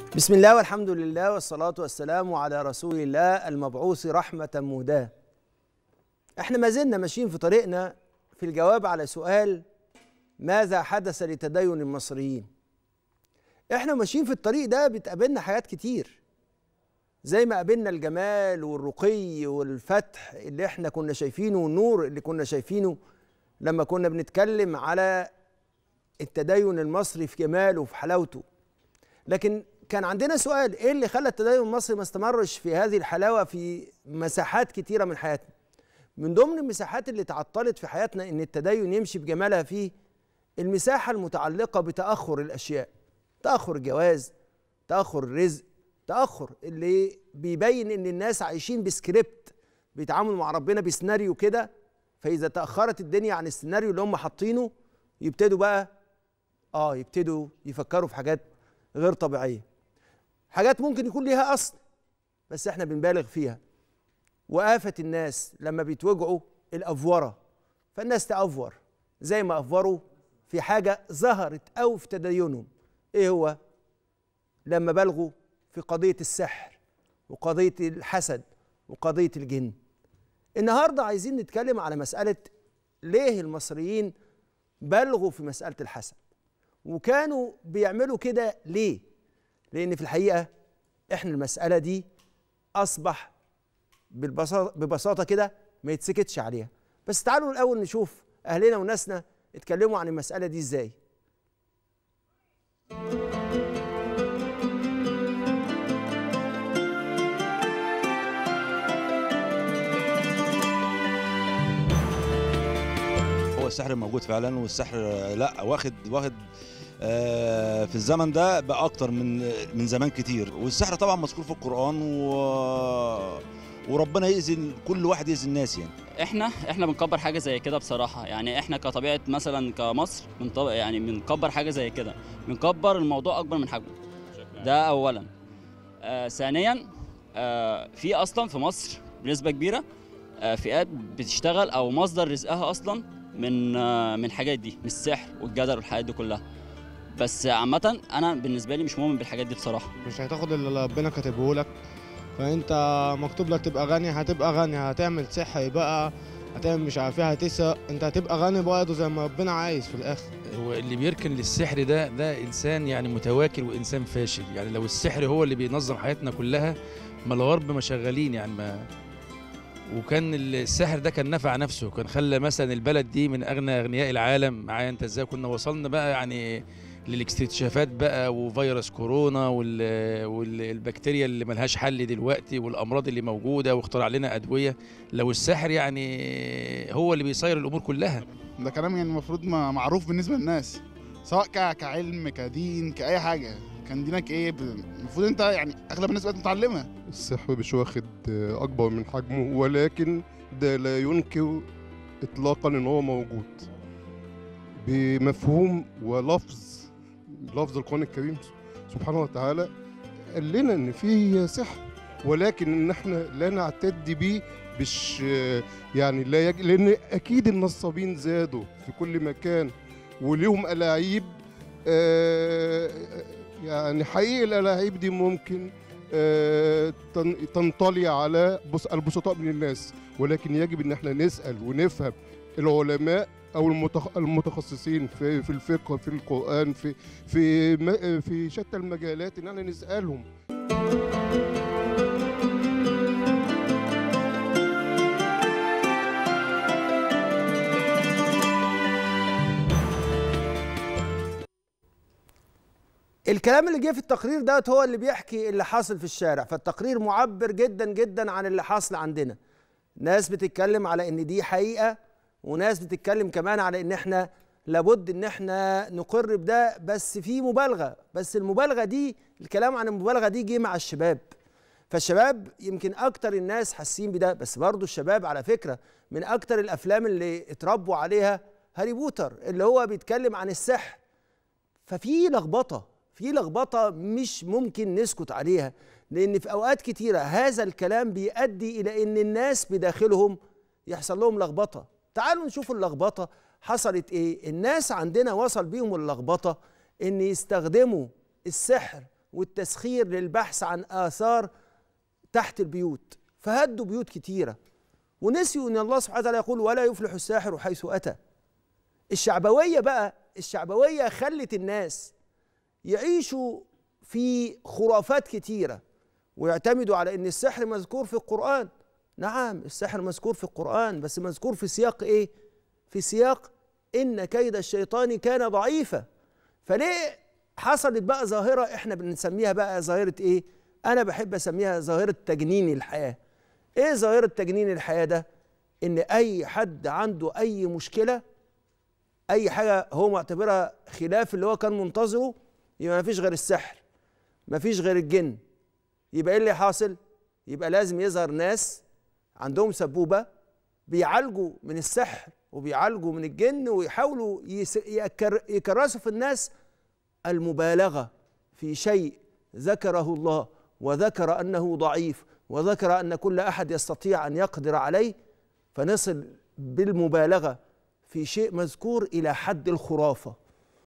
بسم الله والحمد لله والصلاة والسلام على رسول الله المبعوث رحمة مهداة احنا ما زلنا ماشيين في طريقنا في الجواب على سؤال ماذا حدث لتدين المصريين احنا ماشيين في الطريق ده بتقابلنا حاجات كتير زي ما قابلنا الجمال والرقي والفتح اللي احنا كنا شايفينه والنور اللي كنا شايفينه لما كنا بنتكلم على التدين المصري في جماله وفي حلاوته لكن كان عندنا سؤال ايه اللي خلى التدين المصري ما استمرش في هذه الحلاوه في مساحات كتيره من حياتنا من ضمن المساحات اللي تعطلت في حياتنا ان التدين يمشي بجمالها فيه المساحه المتعلقه بتاخر الاشياء تاخر الجواز تاخر الرزق تاخر اللي بيبين ان الناس عايشين بسكريبت بيتعاملوا مع ربنا بسيناريو كده فاذا تاخرت الدنيا عن السيناريو اللي هم حاطينه يبتدوا بقى اه يبتدوا يفكروا في حاجات غير طبيعيه حاجات ممكن يكون ليها اصل بس احنا بنبالغ فيها وآفة الناس لما بيتوجعوا الأفورة فالناس تأفور زي ما أفوروا في حاجة ظهرت أو في تدينهم إيه هو؟ لما بلغوا في قضية السحر وقضية الحسد وقضية الجن النهاردة عايزين نتكلم على مسألة ليه المصريين بلغوا في مسألة الحسد وكانوا بيعملوا كده ليه؟ لأن في الحقيقة إحنا المسألة دي أصبح بالبساطة ببساطة كده ما يتسكتش عليها بس تعالوا الأول نشوف أهلنا وناسنا اتكلموا عن المسألة دي إزاي هو السحر موجود فعلا والسحر لا واخد واخد آه، في الزمن ده بقى اكتر من من زمان كتير والسحر طبعا مذكور في القران و وربنا يأذي كل واحد يأذي الناس يعني احنا احنا بنكبر حاجه زي كده بصراحه يعني احنا كطبيعه مثلا كمصر بنطب... يعني بنكبر حاجه زي كده بنكبر الموضوع اكبر من حجمه ده اولا آه ثانيا آه في اصلا في مصر بنسبه كبيره آه فئات بتشتغل او مصدر رزقها اصلا من آه من الحاجات دي من السحر والجدل والحاجات دي كلها بس عامه انا بالنسبه لي مش مؤمن بالحاجات دي بصراحه مش هتاخد اللي ربنا كاتبه لك فانت مكتوب لك تبقى غني هتبقى غني هتعمل سحر بقى هتعمل مش عارف ايه هتسرق انت هتبقى غني برضه زي ما ربنا عايز في الاخر هو اللي بيركن للسحر ده ده انسان يعني متواكل وانسان فاشل يعني لو السحر هو اللي بينظم حياتنا كلها ما الغرب ما شغالين يعني ما وكان السحر ده كان نفع نفسه كان خلى مثلا البلد دي من اغنى اغنياء العالم معايا انت ازاي كنا وصلنا بقى يعني للاكتشافات بقى وفيروس كورونا وال- والبكتيريا اللي ملهاش حل دلوقتي والامراض اللي موجوده واخترع لنا ادويه لو السحر يعني هو اللي بيصير الامور كلها ده كلام يعني المفروض ما- معروف بالنسبه للناس سواء ك- كعلم كدين كاي حاجه كان دينك ايه ب- المفروض انت يعني اغلب الناس بقت متعلمه السحر مش واخد أكبر من حجمه ولكن ده لا ينكر إطلاقا إن هو موجود بمفهوم ولفظ لفظ القرآن الكريم سبحانه وتعالى قال لنا إن فيه سحر ولكن إن إحنا لا نعتد بيه مش يعني لا يج... لأن أكيد النصابين زادوا في كل مكان وليهم ألاعيب آه، يعني حقيقي الألاعيب دي ممكن آه، تن- تنطلي على بص- البسطاء من الناس ولكن يجب ان احنا نسال ونفهم العلماء او المتخ- المتخصصين في في الفقه في القران في في م- في شتى المجالات ان احنا نسالهم الكلام اللي جه في التقرير دوت هو اللي بيحكي اللي حاصل في الشارع فالتقرير معبر جدا جدا عن اللي حاصل عندنا ناس بتتكلم على ان دي حقيقة وناس بتتكلم كمان على ان احنا لابد ان احنا نقر بده بس في مبالغة بس المبالغة دي الكلام عن المبالغة دي جه مع الشباب فالشباب يمكن اكتر الناس حاسين بده بس برضو الشباب على فكرة من اكتر الافلام اللي اتربوا عليها هاري بوتر اللي هو بيتكلم عن السحر ففي لخبطه في لخبطه مش ممكن نسكت عليها لان في اوقات كتيره هذا الكلام بيؤدي الى ان الناس بداخلهم يحصل لهم لخبطه تعالوا نشوف اللخبطه حصلت ايه الناس عندنا وصل بيهم اللخبطه ان يستخدموا السحر والتسخير للبحث عن آثار تحت البيوت فهدوا بيوت كتيرة ونسيوا أن الله سبحانه وتعالى يقول ولا يفلح الساحر حيث أتى الشعبوية بقى الشعبوية خلت الناس يعيشوا في خرافات كتيرة ويعتمدوا على أن السحر مذكور في القرآن نعم السحر مذكور في القرآن بس مذكور في سياق إيه؟ في سياق إن كيد الشيطان كان ضعيفا فليه حصلت بقى ظاهرة إحنا بنسميها بقى ظاهرة إيه؟ أنا بحب أسميها ظاهرة تجنين الحياة إيه ظاهرة تجنين الحياة ده؟ إن أي حد عنده أي مشكلة أي حاجة هو معتبرها خلاف اللي هو كان منتظره يبقى ما فيش غير السحر ما فيش غير الجن يبقى إيه اللي حاصل؟ يبقى لازم يظهر ناس عندهم سبوبة بيعالجوا من السحر وبيعالجوا من الجن ويحاولوا يس- يكر- يكرسوا في الناس المبالغة في شيء ذكره الله وذكر أنه ضعيف وذكر أن كل أحد يستطيع أن يقدر عليه فنصل بالمبالغة في شيء مذكور إلى حد الخرافة